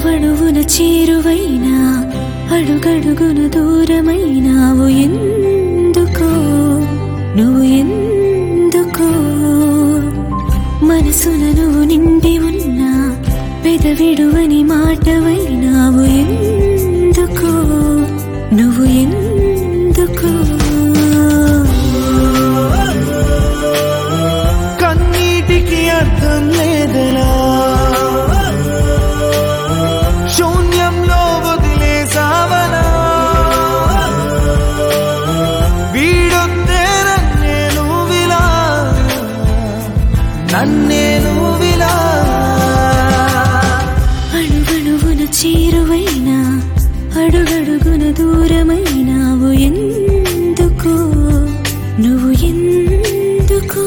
అణువణువున చేరువైనా అడుగడుగున దూరమైనావు ఎందుకో నువ్వు ఎందుకో మనసున నువ్వు నిండి ఉన్నా పెదవిడువని మాటవైనావు ఎందుకో నువ్వు ఎందుకో కన్నీటికి అర్థం లేదలా శూన్యంలో వదిలేసావనా వీడొద్దే నన్నే నువ్విలా నన్నే నువ్విలా అణువణువున చేరువైనా అడుగడుగున దూరమైనావు ఎందుకో నువ్వు ఎందుకో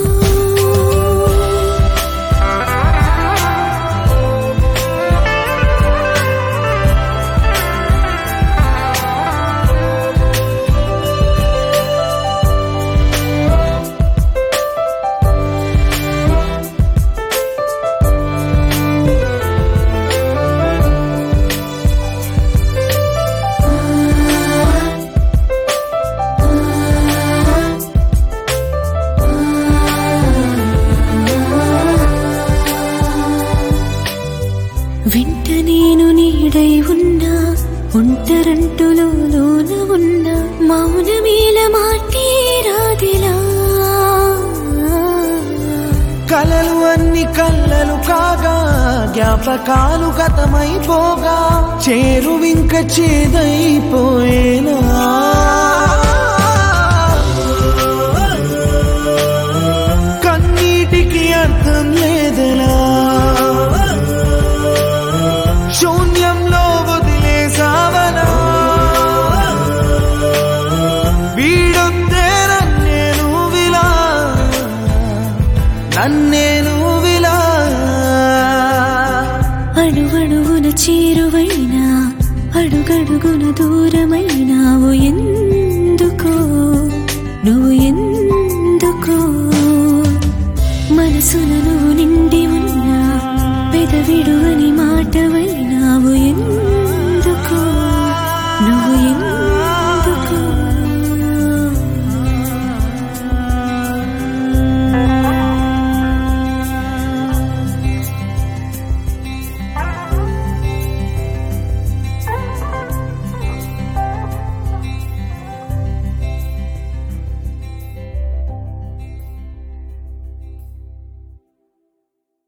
వెంట నేను నీడై ఉన్నా ఒంటరంటులో లోన ఉన్నా మౌనమీల మాటే రాదిలా కలలు అన్ని కళ్ళలు కాగా జ్ఞాపకాలు గతమైపోగా చేరువింక చేదైపోయేనా కన్నీటికి అర్థం లేదలా శూన్యంలో వదిలేసావనా వీడొద్దే నన్నే నువ్విలా నన్నే నువ్విలా అణువణువున చేరువైనా అడుగడుగున దూరమైనావు ఎందుకో నువ్వు ఎందుకో మనసున నువ్వు నిండి ఉన్నా పెదవిడువని మాటవైనావు ఎందుకో నువ్వు ఎందుకో